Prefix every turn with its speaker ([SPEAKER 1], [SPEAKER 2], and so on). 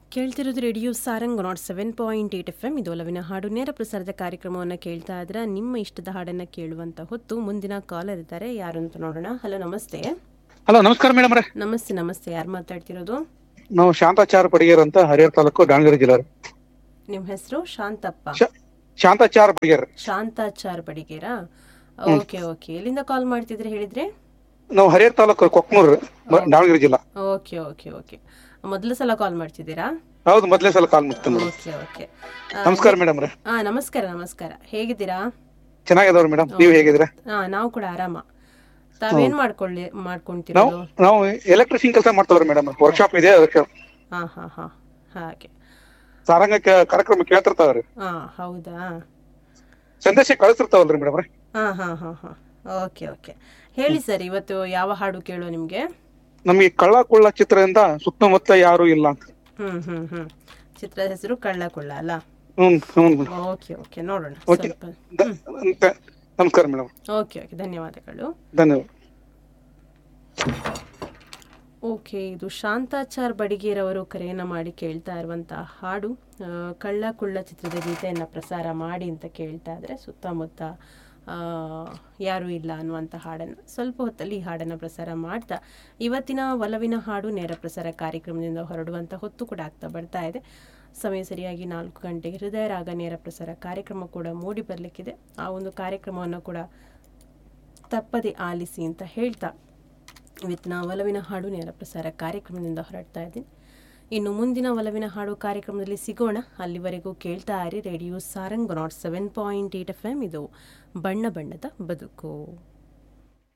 [SPEAKER 1] ಕೇಳ್ತಿರೋದು radio Sarang nought seven point eight F M ಇದು ಒಲವಿನ ಹಾಡು ನೇರ ಪ್ರಸಾರದ ಕಾರ್ಯಕ್ರಮವನ್ನು ಕೇಳ್ತಾ ಇದ್ರೆ ನಿಮ್ಮ ಇಷ್ಟದ ಹಾಡನ್ನು ಕೇಳುವಂತ ಹೊತ್ತು ಮುಂದಿನ ಕಾಲರ್ ಇದ್ದಾರೆ ಯಾರು ಅಂತ ನೋಡೋಣ ಹಲೋ ನಮಸ್ತೆ
[SPEAKER 2] ಹಲೋ ನಮಸ್ಕಾರ ಮೇಡಮ್ ರೇ
[SPEAKER 1] ನಮಸ್ತೆ ನಮಸ್ತೆ ಯಾರು ಮಾತಾಡ್ತಿರೋದು
[SPEAKER 2] ನಾವು ಶಾಂತಾಚಾರ ಪಡಿಗೇರ್ ಅಂತ ಹರಿಹರ ತಾಲೂಕು ದಾವಣಗೆರೆ ಜಿಲ್ಲೆ
[SPEAKER 1] ನಿಮ್ಮ ಹೆಸರು ಶಾಂತಪ್ಪ
[SPEAKER 2] ಶಾ- ಶಾಂತಾಚಾರ ಪಡಿಗೇರ್
[SPEAKER 1] ಶಾಂತಾಚಾರ್ ಬಡಿಗೇರಾ ಓಕೆ ಓಕೆ ಎಲ್ಲಿಂದ ಕಾಲ್ ಮಾಡ್ತಿದ್ರೆ ಹೇಳಿದ್ರೆ
[SPEAKER 2] ನಾವು ಹರಿಹರ ತಾಲೂಕು ಕೊಕ್ನೂರ್ ಬ- ದಾವಣಗೆರೆ ಜಿಲ್ಲಾ
[SPEAKER 1] ಓಕೆ ಓಕೆ ಓಕೆ ಮೊದಲ ಸಲ ಕಾಲ್ ಮಾಡ್ತಿದ್ದೀರಾ
[SPEAKER 2] ಹೌದು ಮೊದಲೇ ಸಲ ಕಾಲ್ ಮಾಡ್ತೀನಿ ಮೇಡಮ್
[SPEAKER 1] ಓಕೆ ಓಕೆ
[SPEAKER 2] ನಮಸ್ಕಾರ ಮೇಡಮ್ ರೇ
[SPEAKER 1] ಹಾ ನಮಸ್ಕಾರ ನಮಸ್ಕಾರ ಹೇಗಿದ್ದೀರಾ
[SPEAKER 2] ಚೆನ್ನಾಗಿದವ್ರಿ ಮೇಡಮ್ ನೀವು ಹೇಗಿದ್ದೀರಾ
[SPEAKER 1] ಹಾ ನಾವು ಕೂಡ ಆರಾಮ ತಾವೇನ್ ಮಾಡ್ಕೊಳ್ಳಿ
[SPEAKER 2] ನಾವು
[SPEAKER 1] ಮಾಡ್ಕೊಂತಿರೋದು
[SPEAKER 2] ನಾವು ಎಲೆಕ್ಟ್ರಿಷಿಯನ್ ಕೆಲಸ ಮಾಡ್ತಾವ್ರಿ ಮೇಡಮ್ ವರ್ಕ್ಶಾಪ್ ಇದೆ ಅದಕ್ಕೆ
[SPEAKER 1] ಹಾ ಹಾ ಹಾ ಹಾಗೆ
[SPEAKER 2] ಸಾರಂಗ ಕ- ಕಾರ್ಯಕ್ರಮ ಕೇಳ್ತಿರ್ತಾವ್ರಿ
[SPEAKER 1] ಹಾ ಹೌದಾ
[SPEAKER 2] ಸಂದೇಶ ಕಳಿಸಿರ್ತಾವಲ್ರಿ ಮೇಡಮ್ ರೇ
[SPEAKER 1] ಹಾ ಹಾ ಹಾ ಹಾ ಓಕೆ ಓಕೆ ಹೇಳಿ ಸರ್ ಇವತ್ತು ಯಾವ ಹಾಡು ಕೇಳೋ ನಿಮ್ಗೆ
[SPEAKER 2] ನಮಗೆ ಕಳ್ಳ ಕುಳ್ಳ ಚಿತ್ರದಿಂದ ಸುತ್ತಮುತ್ತ ಯಾರು ಇಲ್ಲ ಅಂತ
[SPEAKER 1] ಹ್ಮ್ ಹ್ಮ್ ಹ್ಮ್ ಚಿತ್ರದ ಹೆಸರು ಕಳ್ಳ ಕುಳ್ಳ ಅಲ್ಲ
[SPEAKER 2] ಹ್ಮ್ ಹ್ಮ್
[SPEAKER 1] ಓಕೆ ಓಕೆ ನೋಡೋಣ
[SPEAKER 2] ಓಕೆ
[SPEAKER 1] ಸ್ವಲ್ಪ
[SPEAKER 2] ದ- ಅಂತ- ನಮಸ್ಕಾರ ಮೇಡಮ್
[SPEAKER 1] ಓಕೆ ಓಕೆ ಧನ್ಯವಾದಗಳು
[SPEAKER 2] ಧನ್ಯವಾದ
[SPEAKER 1] ಓಕೆ ಇದು ಶಾಂತಾಚಾರ್ ಬಡಿಗೇರವರು ಕರೆಯನ್ನು ಮಾಡಿ ಕೇಳ್ತಾ ಇರುವಂಥ ಹಾಡು ಆ, ಕಳ್ಳ ಕುಳ್ಳ ಚಿತ್ರದ ಗೀತೆಯನ್ನು ಪ್ರಸಾರ ಮಾಡಿ ಅಂತ ಕೇಳ್ತಾ ಇದ್ರೆ ಸುತ್ತಮುತ್ತ ಆ, ಯಾರೂ ಇಲ್ಲ ಅನ್ನುವಂಥ ಹಾಡನ್ನು ಸ್ವಲ್ಪ ಹೊತ್ತಲ್ಲಿ ಈ ಹಾಡನ್ನು ಪ್ರಸಾರ ಮಾಡ್ತಾ ಇವತ್ತಿನ ಒಲವಿನ ಹಾಡು ನೇರ ಪ್ರಸಾರ ಕಾರ್ಯಕ್ರಮದಿಂದ ಹೊರಡುವಂಥ ಹೊತ್ತು ಕೂಡ ಆಗ್ತಾ ಬರ್ತಾ ಇದೆ ಸಮಯ ಸರಿಯಾಗಿ ನಾಲ್ಕು ಗಂಟೆಗೆ ಹೃದಯ ರಾಗ ನೇರ ಪ್ರಸಾರ ಕಾರ್ಯಕ್ರಮ ಕೂಡ ಮೂಡಿ ಬರಲಿಕ್ಕಿದೆ ಆ ಒಂದು ಕಾರ್ಯಕ್ರಮವನ್ನು ಕೂಡ ತಪ್ಪದೆ ಆಲಿಸಿ ಅಂತ ಹೇಳ್ತಾ ಇವತ್ತಿನ ಒಲವಿನ ಹಾಡು ನೇರ ಪ್ರಸಾರ ಕಾರ್ಯಕ್ರಮದಿಂದ ಹೊರಡ್ತಾ ಇದ್ದೀನಿ ಇನ್ನು ಮುಂದಿನ ಒಲವಿನ ಹಾಡು ಕಾರ್ಯಕ್ರಮದಲ್ಲಿ ಸಿಗೋಣ ಅಲ್ಲಿವರೆಗೂ ಕೇಳ್ತಾ ಇರಿ radio Sarang nought seven point eight F M ಇದು ಬಣ್ಣ ಬಣ್ಣದ ಬದುಕು